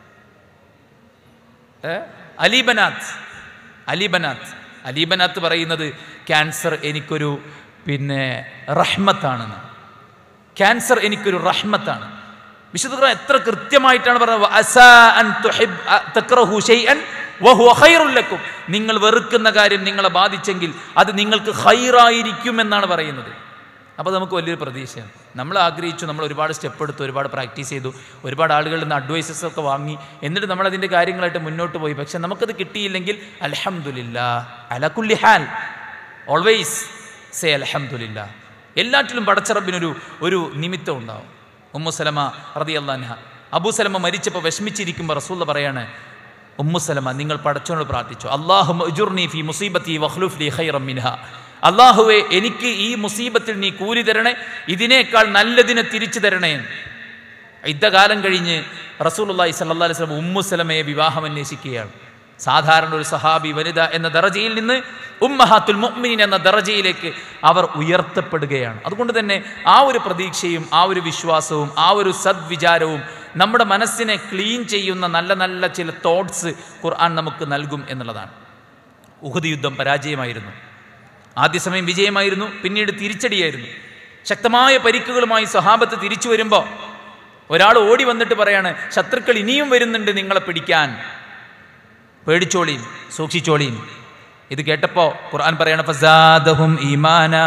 ഏ? അലീബനാഥ് അലീബനാഥ് അലീബനാഥ് പറയുന്നത് ക്യാൻസർ എനിക്കൊരു പിന്നെ റഹ്മത്താണെന്ന് ക്യാൻസർ എനിക്കൊരു റഹ്മത്താണ് വിശുദ്ധ ഖുർആൻ എത്ര കൃത്യമായിട്ടാണ് പറഞ്ഞത് "വഅസാ അൻ തുഹിബ് അ- തക്റഹു ശൈഅൻ വഹുവ ഖൈറുൽ ലക്കും." നിങ്ങൾ വെറുക്കുന്ന കാര്യം നിങ്ങളെ ബാധിച്ചെങ്കിൽ അത് നിങ്ങൾക്ക് ഹൈറായിരിക്കും എന്നാണ് പറയുന്നത് അപ്പോൾ നമുക്ക് വലിയൊരു പ്രതീക്ഷയാണ് നമ്മൾ ആഗ്രഹിച്ചു നമ്മൾ ഒരുപാട് സ്റ്റെപ്പ് എടുത്തു ഒരുപാട് പ്രാക്ടീസ് ചെയ്തു ഒരുപാട് ആളുകളിൽ നിന്ന് അഡ്വൈസസ് ഒക്കെ വാങ്ങി എന്നിട്ട് നമ്മൾ അതിൻ്റെ കാര്യങ്ങളായിട്ട് മുന്നോട്ട് പോയി പക്ഷെ നമുക്കത് കിട്ടിയില്ലെങ്കിൽ അലഹമുല്ല അലകുല്ലി ഹാൽ ഓൾവേസ് സേ അലഹമുല്ല എല്ലാറ്റിലും പടച്ചറബിനൊരു ഒരു നിമിത്തം ഉണ്ടാവും ഉമ്മുസലമ റതി അള്ളാൻഹ അബൂസലമ മരിച്ചപ്പോൾ വിഷമിച്ചിരിക്കുമ്പോൾ റസൂല്ല പറയാണ് ഉമ്മുസലമ നിങ്ങൾ പടച്ചോനോട് പ്രാർത്ഥിച്ചു അള്ളാഹു ഫി മുസീബത്തി വഖ്ലുഫ് ലി ഖൈറം മിൻഹ അള്ളാഹുവെ എനിക്ക് ഈ മുസീബത്തിൽ നീ കൂലി തരണേ ഇതിനേക്കാൾ നല്ലതിനെ തിരിച്ചു തരണേ യുദ്ധകാലം കഴിഞ്ഞ് റസൂലുള്ളാഹി സ്വല്ലല്ലാഹി അലൈഹി വസല്ലം ഉമ്മു സലമയെ വിവാഹം അന്വേഷിക്കുകയാണ് സാധാരണ ഒരു സഹാബി വനിത എന്ന ദറജയിൽ നിന്ന് ഉമ്മഹാത്തുൽ മുഅ്മിനീൻ എന്ന ദറജയിലേക്ക് അവർ ഉയർത്തപ്പെടുകയാണ് അതുകൊണ്ട് തന്നെ ആ ഒരു പ്രതീക്ഷയും ആ ഒരു വിശ്വാസവും ആ ഒരു സദ്വിചാരവും നമ്മുടെ മനസ്സിനെ ക്ലീൻ ചെയ്യുന്ന നല്ല നല്ല ചില തോട്ട്സ് ഖുർആൻ നമുക്ക് നൽകും എന്നുള്ളതാണ് ഉഹദ് യുദ്ധം പരാജയമായിരുന്നു ആദ്യ സമയം വിജയമായിരുന്നു പിന്നീട് തിരിച്ചടിയായിരുന്നു ശക്തമായ പരിക്കുകളുമായി സ്വഹാബത്ത് തിരിച്ചു വരുമ്പോൾ ഒരാൾ ഓടി വന്നിട്ട് പറയാണ് ശത്രുക്കൾ ഇനിയും വരുന്നുണ്ട് നിങ്ങളെ പിടിക്കാൻ പേടിച്ചോളീം സൂക്ഷിച്ചോളീം ഇത് കേട്ടപ്പോൾ ഖുർആൻ പറയണ ഫസാദഹും ഈമാന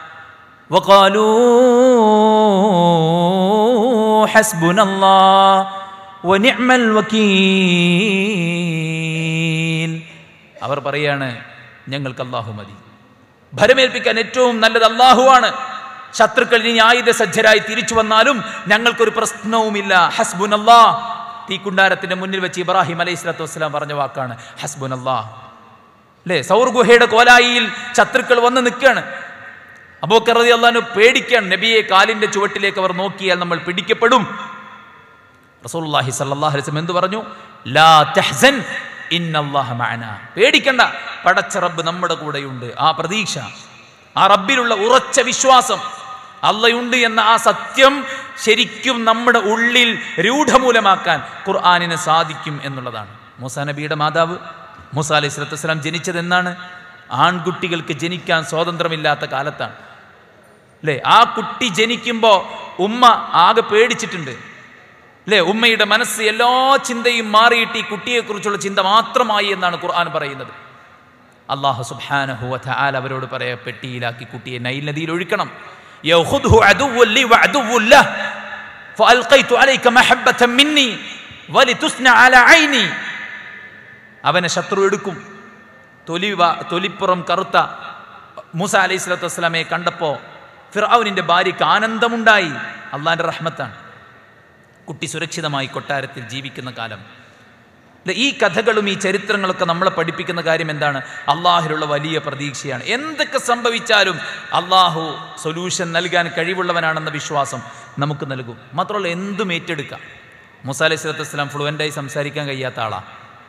وقالوا حسبنا الله ونعم الوكيل അവർ പറയാണ് ഞങ്ങൾക്ക് അള്ളാഹു മതി ഭരമേൽപ്പിക്കാൻ ഏറ്റവും നല്ലത് അള്ളാഹുവാണ് ശത്രുക്കൾ ഇനി ആയുധ സജ്ജരായി തിരിച്ചു വന്നാലും ഞങ്ങൾക്കൊരു പ്രശ്നവുമില്ല ഹസ്ബുൻ അല്ലാ തീക്കുണ്ടാരത്തിന്റെ മുന്നിൽ വെച്ച് ഇബ്രാഹിം അലൈഹി സ്വലാത്തു വസ്സലാം പറഞ്ഞ വാക്കാണ് ഹസ്ബുൻ അല്ലാ അല്ലേ സൗർ ഗുഹയുടെ കോലായിയിൽ ശത്രുക്കൾ വന്ന് നിൽക്കുകയാണ് അബൂക്കറതി അള്ളഹാനു പേടിക്കാൻ നബിയെ കാലിന്റെ ചുവട്ടിലേക്ക് അവർ നോക്കിയാൽ നമ്മൾ പിടിക്കപ്പെടും റസൂലുള്ളാഹി സല്ലല്ലാഹു അലൈഹി വസല്ലം എന്ത് പറഞ്ഞു ലാ തഹ്സൻ ഇന്നല്ലാഹ മഅന പേടിക്കണ്ട പടച്ച റബ്ബ് നമ്മുടെ കൂടെയുണ്ട് ആ പ്രതീക്ഷ ആ റബ്ബിലുള്ള ഉറച്ച വിശ്വാസം അള്ളയുണ്ട് എന്ന ആ സത്യം ശരിക്കും നമ്മുടെ ഉള്ളിൽ രൂഢമൂലമാക്കാൻ ഖുർആാനിന് സാധിക്കും എന്നുള്ളതാണ് മൂസാ നബിയുടെ മാതാവ് മൂസ അലൈഹി സ്വലത്തു വസ്സലാം ജനിച്ചത് എന്നാണ് ആൺകുട്ടികൾക്ക് ജനിക്കാൻ സ്വാതന്ത്ര്യമില്ലാത്ത കാലത്താണ് അല്ലേ ആ കുട്ടി ജനിക്കുമ്പോൾ ഉമ്മ ആകെ പേടിച്ചിട്ടുണ്ട് അല്ലേ ഉമ്മയുടെ മനസ്സ് എല്ലാ ചിന്തയും മാറിയിട്ട് ഈ കുട്ടിയെക്കുറിച്ചുള്ള ചിന്ത മാത്രമായി എന്നാണ് ഖുർആൻ പറയുന്നത് അള്ളാഹു സുബ്ഹാനഹു വതആല അവരോട് പറയാ പെട്ടിയിലാക്കി കുട്ടിയെ നൈൽ നദിയിൽ ഒഴുക്കണം യഖുദ്ഹു അദുവ്വുൻ ലി വഅദുവ്വുൻ ലഹ് ഫഅൽഖൈതു അലൈക മഹബ്ബതൻ മിന്നി വലിതുസ്ന അലാ ഐനി അവനെ ശത്രു എടുക്കും തൊലി വ- തൊലിപ്പുറം കറുത്ത മൂസ അലൈഹി സ്വലാത്തു വസ്സലാമയെ കണ്ടപ്പോൾ ഫിറൌനിന്റെ ഭാര്യയ്ക്ക് ആനന്ദമുണ്ടായി അള്ളാന്റെ റഹ്മത്താണ് കുട്ടി സുരക്ഷിതമായി കൊട്ടാരത്തിൽ ജീവിക്കുന്ന കാലം ദേ ഈ കഥകളും ഈ ചരിത്രങ്ങളൊക്കെ നമ്മളെ പഠിപ്പിക്കുന്ന കാര്യം എന്താണ് അള്ളാഹിലുള്ള വലിയ പ്രതീക്ഷയാണ് എന്തൊക്കെ സംഭവിച്ചാലും അള്ളാഹു സൊല്യൂഷൻ നൽകാൻ കഴിവുള്ളവനാണെന്ന വിശ്വാസം നമുക്ക് നൽകും മാത്രമല്ല എന്തും ഏറ്റെടുക്കാം മൂസ അലൈഹി സ്വലത്തു വസ്സലാം ഫ്ലുവൻ്റായി സംസാരിക്കാൻ കഴിയാത്ത ആളാണ്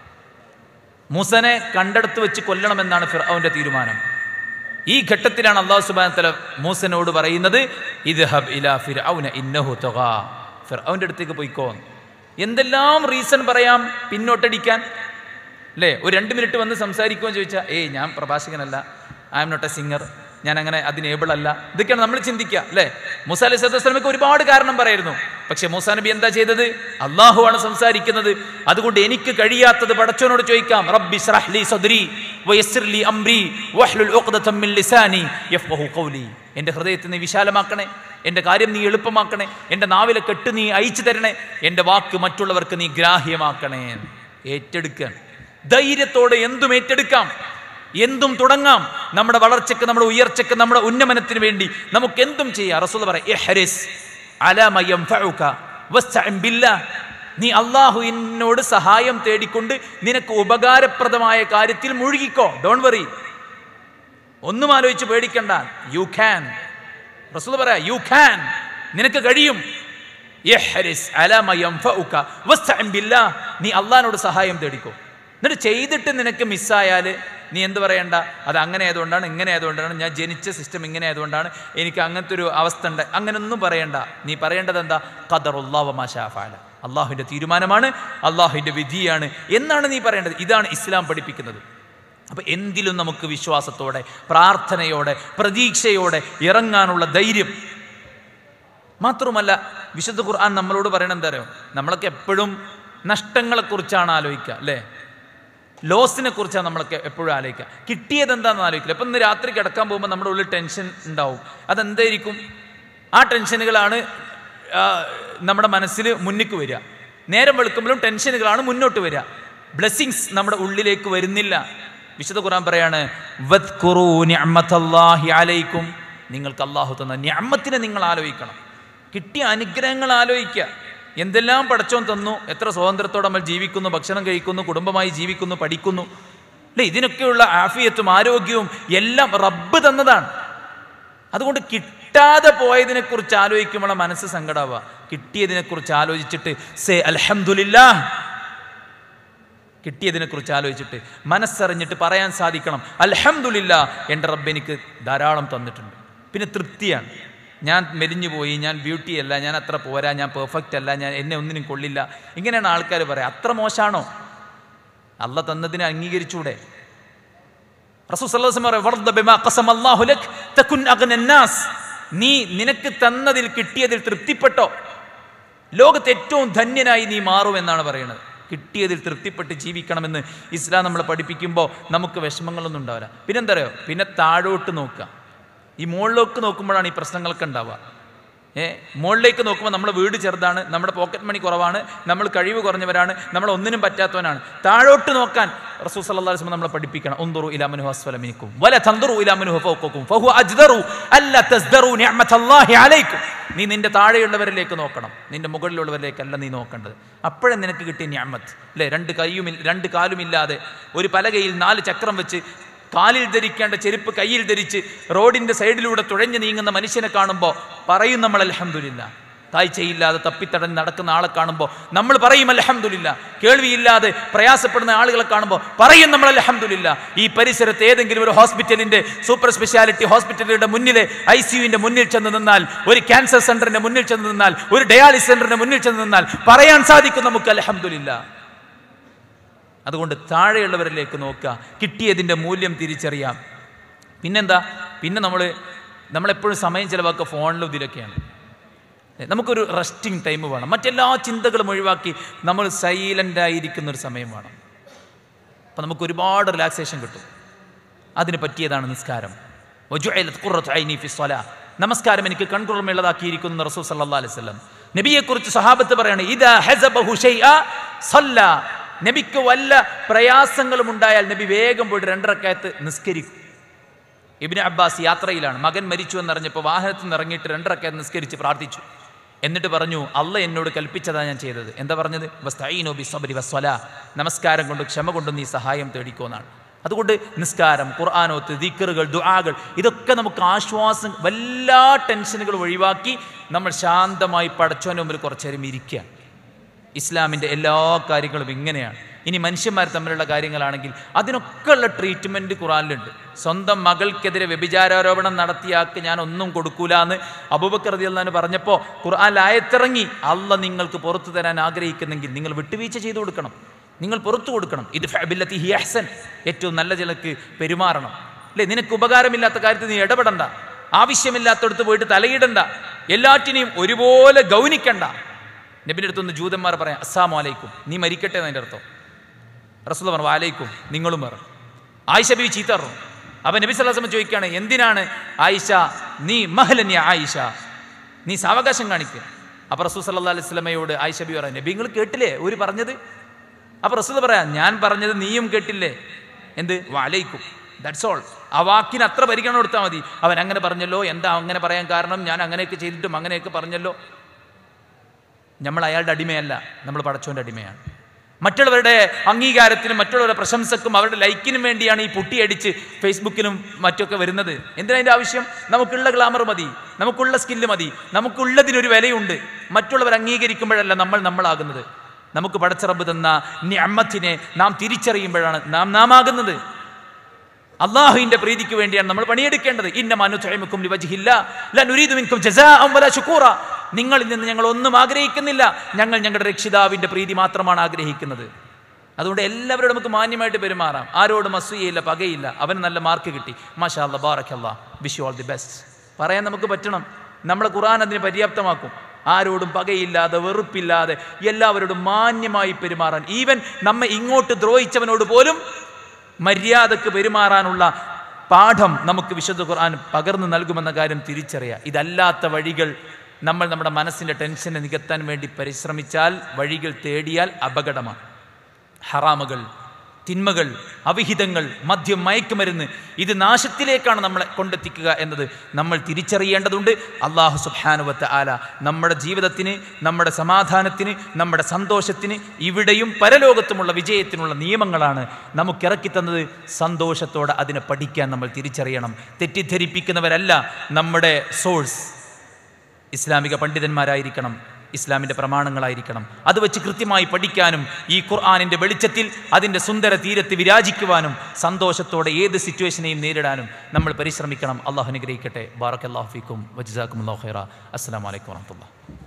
മൂസനെ കണ്ടെടുത്ത് വെച്ച് കൊല്ലണമെന്നാണ് ഫിർഔന്റെ തീരുമാനം ഈ ഘട്ടത്തിലാണ് അള്ളാഹു സുബാൻ തല മൂസനോട് പറയുന്നത് ഇത് ഹബ് ഇലാ ഫിർഔന ഇന്നഹു തുഗാ ഫിർഔന്റെ അടുത്തേക്ക് പോയിക്കോ എന്തെല്ലാം റീസൺ പറയാം പിന്നോട്ടടിക്കാൻ അല്ലേ ഒരു രണ്ട് മിനിറ്റ് വന്ന് സംസാരിക്കുമോ എന്ന് ചോദിച്ചാൽ ഏയ് ഞാൻ പ്രഭാഷകനല്ല I'm not a singer ഞാൻ അങ്ങനെ അതിന് ഏബിൾ അല്ല ഇതൊക്കെയാണ് നമ്മൾ ചിന്തിക്കുക അല്ലേ മൂസ അലൈഹി സ്വലത്തു വസ്ലമക്ക് ഒരുപാട് കാരണം പറയായിരുന്നു പക്ഷെ മൂസാ നബി എന്താ ചെയ്തത് അള്ളാഹുവാണ് സംസാരിക്കുന്നത് അതുകൊണ്ട് എനിക്ക് കഴിയാത്തത് പടച്ചോനോട് ചോദിക്കാം റബ്ബി ശ്റഹ് ലി സദ്രി വയസ്സിർ ലി അംരി വഹ്ലുൽ ഉഖ്ദതം മിൻ ലിസാനി യഫ്ഖഹു ഖൗലി എൻ്റെ ഹൃദയത്തെ നീ വിശാലമാക്കണേ എൻ്റെ കാര്യം നീ എളുപ്പമാക്കണേ എൻ്റെ നാവിലെ കെട്ട് നീ അയച്ചു തരണേ എൻ്റെ വാക്ക് മറ്റുള്ളവർക്ക് നീ ഗ്രാഹ്യമാക്കണേ ഏറ്റെടുക്കാൻ ധൈര്യത്തോടെ എന്തും ഏറ്റെടുക്കാം എന്തും തുടങ്ങാം നമ്മുടെ വളർച്ചയ്ക്ക് നമ്മുടെ ഉയർച്ചയ്ക്ക് നമ്മുടെ ഉന്നമനത്തിന് വേണ്ടി നമുക്ക് എന്തും ചെയ്യാം റസൂൽ പറയാം ഇഹ്രിസ് അലാ മ യൻഫഉക വസ്തഇൻ ബില്ലാ. നീ അള്ളാഹുവിനോട് സഹായം തേടിക്കൊണ്ട് നിനക്ക് ഉപകാരപ്രദമായ കാര്യത്തിൽ മുഴുകിക്കോ ഡോൺ വറി ഒന്നും ആലോചിച്ച് പേടിക്കണ്ട യു ക്യാൻ റസൂൽ പറയാ യു ക്യാൻ നിനക്ക് കഴിയും യഹ്രിസ് അലാ മാ യൻഫഉക വസ്തഇൻ ബില്ലാ. നീ അള്ളാഹിനോട് സഹായം തേടിക്കോ എന്നിട്ട് ചെയ്തിട്ട് നിനക്ക് മിസ്സായാൽ നീ എന്ത് പറയണ്ട അത് അങ്ങനെ ആയതുകൊണ്ടാണ് ഇങ്ങനെ ആയതുകൊണ്ടാണ് ഞാൻ ജനിച്ച സിസ്റ്റം ഇങ്ങനെ ആയതുകൊണ്ടാണ് എനിക്ക് അങ്ങനത്തെ ഒരു അവസ്ഥ ഉണ്ട് അങ്ങനൊന്നും പറയണ്ട നീ പറയേണ്ടത് എന്താ ഖദറുല്ലാവമാശാഫാല അള്ളാഹുവിൻ്റെ തീരുമാനമാണ് അള്ളാഹുവിൻ്റെ വിധിയാണ് എന്നാണ് നീ പറയേണ്ടത് ഇതാണ് ഇസ്ലാം പഠിപ്പിക്കുന്നത് അപ്പൊ എന്തിലും നമുക്ക് വിശ്വാസത്തോടെ പ്രാർത്ഥനയോടെ പ്രതീക്ഷയോടെ ഇറങ്ങാനുള്ള ധൈര്യം മാത്രമല്ല വിശുദ്ധ ഖുർആൻ നമ്മളോട് പറയണം എന്താ അറിയോ നമ്മളൊക്കെ എപ്പോഴും നഷ്ടങ്ങളെക്കുറിച്ചാണ് ആലോചിക്കുക അല്ലേ ലോസിനെ കുറിച്ചാണ് നമ്മളൊക്കെ എപ്പോഴും ആലോചിക്കുക കിട്ടിയത് എന്താണെന്ന് ആലോചിക്കില്ല അപ്പം ഇന്ന് രാത്രി കിടക്കാൻ പോകുമ്പോൾ നമ്മുടെ ഉള്ളിൽ ടെൻഷൻ ഉണ്ടാവും അതെന്തായിരിക്കും ആ ടെൻഷനുകളാണ് ആ, നമ്മുടെ മനസ്സിൽ മുന്നിക്ക് വരിക നേരം വെളുക്കുമ്പോഴും ടെൻഷനുകളാണ് മുന്നോട്ട് വരിക ബ്ലെസ്സിങ്സ് നമ്മുടെ ഉള്ളിലേക്ക് വരുന്നില്ല വിശുദ്ധ ഖുർആൻ പറയാണ് "വദ്കുറൂ നിഅമത്തല്ലാഹി അലൈക്കും നിങ്ങൾക്ക് അള്ളാഹു തന്ന ഞാമത്തിനെ നിങ്ങൾ ആലോചിക്കണം കിട്ടിയ അനുഗ്രഹങ്ങൾ ആലോചിക്കുക എന്തെല്ലാം പടച്ചോൻ തന്നു എത്ര സ്വാതന്ത്ര്യത്തോടെ നമ്മൾ ജീവിക്കുന്നു ഭക്ഷണം കഴിക്കുന്നു കുടുംബമായി ജീവിക്കുന്നു പഠിക്കുന്നു അല്ലേ ഇതിനൊക്കെയുള്ള ആഫിയത്തും ആരോഗ്യവും എല്ലാം റബ്ബ് തന്നതാണ് അതുകൊണ്ട് കിട്ടാതെ പോയതിനെ കുറിച്ച് ആലോചിക്കുമ്പോൾ മനസ്സ് സങ്കടാവുക കിട്ടിയതിനെ കുറിച്ച് ആലോചിച്ചിട്ട് സേ അൽഹംദുലില്ലാ കിട്ടിയതിനെ കുറിച്ച് ആലോചിച്ചിട്ട് മനസ്സറിഞ്ഞിട്ട് പറയാൻ സാധിക്കണം അൽഹംദുലില്ല എൻ്റെ റബ്ബ് എനിക്ക് ധാരാളം തന്നിട്ടുണ്ട് പിന്നെ തൃപ്തിയാണ് ഞാൻ മെലിഞ്ഞു പോയി ഞാൻ ബ്യൂട്ടി അല്ല ഞാൻ അത്ര പോരാ ഞാൻ പെർഫെക്റ്റ് അല്ല ഞാൻ എന്നെ ഒന്നിനും കൊള്ളില്ല ഇങ്ങനെയാണ് ആൾക്കാർ പറയാം അത്ര മോശമാണോ അല്ല തന്നതിനെ അംഗീകരിച്ചൂടെ റസൂൽ സല്ലല്ലാഹു അലൈഹി വസല്ലം പറയും, "വർദ്ദ ബിമാ ഖസമ അല്ലാഹു ലക് തകുൻ അഗ്ന നാസ്." നീ നിനക്ക് തന്നതിൽ കിട്ടിയതിൽ തൃപ്തിപ്പെട്ടോ ലോകത്ത് ഏറ്റവും ധന്യനായി നീ മാറുമെന്നാണ് പറയുന്നത് കിട്ടിയതിൽ തൃപ്തിപ്പെട്ട് ജീവിക്കണമെന്ന് ഇസ്ലാം നമ്മളെ പഠിപ്പിക്കുമ്പോൾ നമുക്ക് വിഷമങ്ങളൊന്നും ഉണ്ടാവില്ല പിന്നെന്താ പറയുക പിന്നെ താഴോട്ട് നോക്കുക ഈ മുകളിലേക്ക് നോക്കുമ്പോഴാണ് ഈ പ്രശ്നങ്ങളൊക്കെ ഉണ്ടാവുക ഏ മുകളിലേക്ക് നോക്കുമ്പോൾ നമ്മുടെ വീട് ചെറുതാണ് നമ്മുടെ പോക്കറ്റ് മണി കുറവാണ് നമ്മൾ കഴിവ് കുറഞ്ഞവരാണ് നമ്മൾ ഒന്നിനും പറ്റാത്തവനാണ് താഴോട്ട് നോക്കാൻ റസൂൽ സല്ലല്ലാഹു അലൈഹി വസല്ലം നമ്മളെ പഠിപ്പിക്കണം ഉൻദുറു ഇലാ മൻഹു അസ്ഫല മിൻകും വല തൻദുറു ഇലാ മൻഹു ഫൗഖക്കും ഫഹുവ അജ്ദറു അല്ല തസ്ദറു നിഅമത്തല്ലാഹി അലൈക്കും നീ നിന്റെ താഴെയുള്ളവരിലേക്ക് നോക്കണം നിന്റെ മുകളിലുള്ളവരിലേക്കല്ല നീ നോക്കേണ്ടത് അപ്പോഴേ നിനക്ക് കിട്ടിയ ഞാമത്ത് അല്ലേ രണ്ട് കൈയും ഇല്ല- രണ്ട് കാലുമില്ലാതെ ഒരു പലകയിൽ നാല് ചക്രം വെച്ച് കാലിൽ ധരിക്കേണ്ട ചെരുപ്പ് കയ്യിൽ ധരിച്ച് റോഡിന്റെ സൈഡിലൂടെ തുഴഞ്ഞു നീങ്ങുന്ന മനുഷ്യനെ കാണുമ്പോൾ പറയും നമ്മൾ അലഹമില്ല കാഴ്ചയില്ലാതെ തപ്പിത്തടഞ്ഞ് നടക്കുന്ന ആളെ കാണുമ്പോൾ നമ്മൾ പറയും അലഹമില്ല കേൾവിയില്ലാതെ പ്രയാസപ്പെടുന്ന ആളുകളെ കാണുമ്പോൾ പറയും നമ്മൾ അലഹമില്ല ഈ പരിസരത്ത് ഏതെങ്കിലും ഒരു ഹോസ്പിറ്റലിന്റെ സൂപ്പർ സ്പെഷ്യാലിറ്റി ഹോസ്പിറ്റലുടെ മുന്നിലെ ഐ സിയുവിന്റെ മുന്നിൽ ചെന്ന് നിന്നാൽ ഒരു ക്യാൻസർ സെന്ററിന്റെ മുന്നിൽ ചെന്ന് നിന്നാൽ ഒരു ഡയാലിസിസ് സെന്ററിന്റെ മുന്നിൽ ചെന്ന് നിന്നാൽ പറയാൻ സാധിക്കും നമുക്ക് അലഹമില്ല അതുകൊണ്ട് താഴെയുള്ളവരിലേക്ക് നോക്കുക കിട്ടിയതിൻ്റെ മൂല്യം തിരിച്ചറിയാം പിന്നെന്താ പിന്നെ നമ്മൾ നമ്മളെപ്പോഴും സമയം ചിലവാക്കുക ഫോണിലും ഇതിലൊക്കെയാണ് ഏ, നമുക്കൊരു റെസ്റ്റിംഗ് ടൈം വേണം മറ്റെല്ലാ ചിന്തകളും ഒഴിവാക്കി നമ്മൾ സൈലൻ്റ് ആയിരിക്കുന്ന ഒരു സമയം വേണം അപ്പം നമുക്ക് ഒരുപാട് റിലാക്സേഷൻ കിട്ടും അതിന് പറ്റിയതാണ് നിസ്കാരം വജുഅലത് ഖുറത്തു ഐനി ഫി സ്വലാ. നമസ്കാരം എനിക്ക് കൺകുറമുള്ളതാക്കിയിരിക്കുന്നു റസൂൽ സല്ലല്ലാഹു അലൈഹി വസല്ലം നബിയെക്കുറിച്ച് സഹാബത്ത് പറയാണ് ഇദാ ഹസബഹു ഷൈഅ സല്ല നബിക്ക് വല്ല പ്രയാസങ്ങളും ഉണ്ടായാൽ നബി വേഗം പോയിട്ട് രണ്ടരക്കായത്ത് നിസ്കരിക്കും ഇബിന് അബ്ബാസ് യാത്രയിലാണ് മകൻ മരിച്ചു എന്നറിഞ്ഞപ്പോൾ വാഹനത്തിൽ നിന്ന് ഇറങ്ങിയിട്ട് രണ്ടരക്കായത്ത് നിസ്കരിച്ച് പ്രാർത്ഥിച്ചു എന്നിട്ട് പറഞ്ഞു അല്ല എന്നോട് കൽപ്പിച്ചതാണ് ഞാൻ ചെയ്തത് എന്താ പറഞ്ഞത് വസ്തഈനു ബിസ്സബ്രി വസ്വലാ നമസ്കാരം കൊണ്ട് ക്ഷമ കൊണ്ട് നീ സഹായം തേടിക്കോന്നാണ് അതുകൊണ്ട് നിസ്കാരം ഖുർആാനോത്ത് ദിക്കറുകൾ ദുആകൾ ഇതൊക്കെ നമുക്ക് ആശ്വാസം വല്ലാ ടെൻഷനുകൾ ഒഴിവാക്കി നമ്മൾ ശാന്തമായി പടച്ചോൻ്റെ മുമ്പിൽ കുറച്ചു നേരം ഇരിക്കുക ഇസ്ലാമിൻ്റെ എല്ലാ കാര്യങ്ങളും ഇങ്ങനെയാണ് ഇനി മനുഷ്യന്മാർ തമ്മിലുള്ള കാര്യങ്ങളാണെങ്കിൽ അതിനൊക്കെ ഉള്ള ട്രീറ്റ്മെൻറ്റ് ഖുറാനിലുണ്ട് സ്വന്തം മകൾക്കെതിരെ വ്യഭിചാരോപണം നടത്തിയാക്ക് ഞാൻ ഒന്നും കൊടുക്കൂല എന്ന് അബൂബക്കർ റളിയല്ലാഹു അൻഹു പറഞ്ഞപ്പോൾ ഖുർആൻ ആയത്തിറങ്ങി അല്ല നിങ്ങൾക്ക് പുറത്തു തരാൻ ആഗ്രഹിക്കുന്നെങ്കിൽ നിങ്ങൾ വിട്ടുവീഴ്ച ചെയ്തു കൊടുക്കണം നിങ്ങൾ പുറത്തു കൊടുക്കണം ഇത് ഫഅബില്ലത്തി ഹി അഹ്സൻ ഏറ്റവും നല്ല ചിലക്ക് പെരുമാറണം അല്ലേ നിനക്ക് ഉപകാരമില്ലാത്ത കാര്യത്തിൽ നീ ഇടപെടണ്ട ആവശ്യമില്ലാത്തടത്ത് പോയിട്ട് തലയിടണ്ട എല്ലാറ്റിനെയും ഒരുപോലെ ഗൗനിക്കണ്ട നബിൻ്റെ അടുത്തൊന്ന് ജൂതന്മാർ പറയാം അസ്സാം അലൈക്കും നീ മരിക്കട്ടെ എന്നതിൻ്റെ അർത്ഥം റസൂൽ പറഞ്ഞു വാലൈക്കും നിങ്ങളും പറ ആയിഷ ബി ചീത്ത പറഞ്ഞു അപ്പൊ നബി സല്ലാസ്മ ചോദിക്കുകയാണ് എന്തിനാണ് ആയിഷ നീ മഹലന്യ ആയിഷ നീ സാവകാശം കാണിക്കുക അപ്പൊ റസൂൽ സല്ലാ അലൈഹി സ്വലമയോട് ആയിഷ ബി പറയാം നബി നിങ്ങൾ കേട്ടില്ലേ ഒരു പറഞ്ഞത് അപ്പൊ റസൂൽ പറയാം ഞാൻ പറഞ്ഞത് നീയും കേട്ടില്ലേ എന്ത് വാലൈക്കും ദാറ്റ്സ് ഓൾ ആ വാക്കിന് അത്ര പരിഗണന കൊടുത്താൽ മതി അവൻ അങ്ങനെ പറഞ്ഞല്ലോ എന്താ അങ്ങനെ പറയാൻ കാരണം ഞാൻ അങ്ങനെയൊക്കെ ചെയ്തിട്ടും അങ്ങനെയൊക്കെ പറഞ്ഞല്ലോ നമ്മൾ അയാളുടെ അടിമയല്ല നമ്മൾ പടച്ചോൻ്റെ അടിമയാണ് മറ്റുള്ളവരുടെ അംഗീകാരത്തിനും മറ്റുള്ളവരുടെ പ്രശംസക്കും അവരുടെ ലൈക്കിനും വേണ്ടിയാണ് ഈ പൊട്ടിയടിച്ച് ഫേസ്ബുക്കിലും മറ്റൊക്കെ വരുന്നത് എന്തിനാ അതിൻ്റെ ആവശ്യം നമുക്കുള്ള ഗ്ലാമർ മതി നമുക്കുള്ള സ്കില്ല് മതി നമുക്കുള്ളതിനൊരു വിലയുണ്ട് മറ്റുള്ളവർ അംഗീകരിക്കുമ്പോഴല്ല നമ്മൾ നമ്മളാകുന്നത് നമുക്ക് പടച്ചറബ് തന്ന ഞമ്മത്തിനെ നാം തിരിച്ചറിയുമ്പോഴാണ് നാം നാം ആകുന്നത് അള്ളാഹുവിന്റെ പ്രീതിക്ക് വേണ്ടിയാണ് നമ്മൾ പണിയെടുക്കേണ്ടത് ഇന്ന മനുക്കും നിങ്ങളിൽ നിന്ന് ഞങ്ങൾ ഒന്നും ആഗ്രഹിക്കുന്നില്ല ഞങ്ങൾ ഞങ്ങളുടെ രക്ഷിതാവിന്റെ പ്രീതി മാത്രമാണ് ആഗ്രഹിക്കുന്നത് അതുകൊണ്ട് എല്ലാവരോടും നമുക്ക് മാന്യമായിട്ട് പെരുമാറാം ആരോടും അസൂയയില്ല പകയില്ല അവന് നല്ല മാർക്ക് കിട്ടി മാഷാ അല്ലാ ബാറക്കല്ലാ wish you all the best പറയാൻ നമുക്ക് പറ്റണം നമ്മളെ ഖുർആൻ അതിന് പര്യാപ്തമാക്കും ആരോടും പകയില്ലാതെ വെറുപ്പില്ലാതെ എല്ലാവരോടും മാന്യമായി പെരുമാറാൻ ഈവൻ നമ്മെ ഇങ്ങോട്ട് ദ്രോഹിച്ചവനോട് പോലും മര്യാദക്ക് പെരുമാറാനുള്ള പാഠം നമുക്ക് വിശുദ്ധ ഖുർആൻ പകർന്നു നൽകുമെന്ന കാര്യം തിരിച്ചറിയുക ഇതല്ലാത്ത വഴികൾ നമ്മൾ നമ്മുടെ മനസ്സിൻ്റെ ടെൻഷനെ നികത്താൻ വേണ്ടി പരിശ്രമിച്ചാൽ വഴികൾ തേടിയാൽ അപകടമാണ് ഹറാമുകൾ തിന്മകൾ അവിഹിതങ്ങൾ മദ്യം മയക്കുമരുന്ന് ഇത് നാശത്തിലേക്കാണ് നമ്മളെ കൊണ്ടെത്തിക്കുക എന്നത് നമ്മൾ തിരിച്ചറിയേണ്ടതുണ്ട് അള്ളാഹു സുബ്ഹാനുവത്ത ആല നമ്മുടെ ജീവിതത്തിന് നമ്മുടെ സമാധാനത്തിന് നമ്മുടെ സന്തോഷത്തിന് ഇവിടെയും പരലോകത്തുമുള്ള വിജയത്തിനുള്ള നിയമങ്ങളാണ് നമുക്കിറക്കി തന്നത് സന്തോഷത്തോടെ അതിനെ പഠിക്കാൻ നമ്മൾ തിരിച്ചറിയണം തെറ്റിദ്ധരിപ്പിക്കുന്നവരല്ല നമ്മുടെ സോഴ്സ് ഇസ്ലാമിക പണ്ഡിതന്മാരായിരിക്കണം ഇസ്ലാമിൻ്റെ പ്രമാണങ്ങളായിരിക്കണം അത് വെച്ച് കൃത്യമായി പഠിക്കാനും ഈ ഖുർആാനിൻ്റെ വെളിച്ചത്തിൽ അതിൻ്റെ സുന്ദര തീരത്ത് വിരാജിക്കുവാനും സന്തോഷത്തോടെ ഏത് സിറ്റുവേഷനെയും നേരിടാനും നമ്മൾ പരിശ്രമിക്കണം അള്ളാഹു അനുഗ്രഹിക്കട്ടെ ബാറക് അള്ളാഹു ഫീക്കും വജാക്കും അള്ളാഹു ഖൈറ അസ്സാം വലൈക്കും വാഹമത്തുള്ള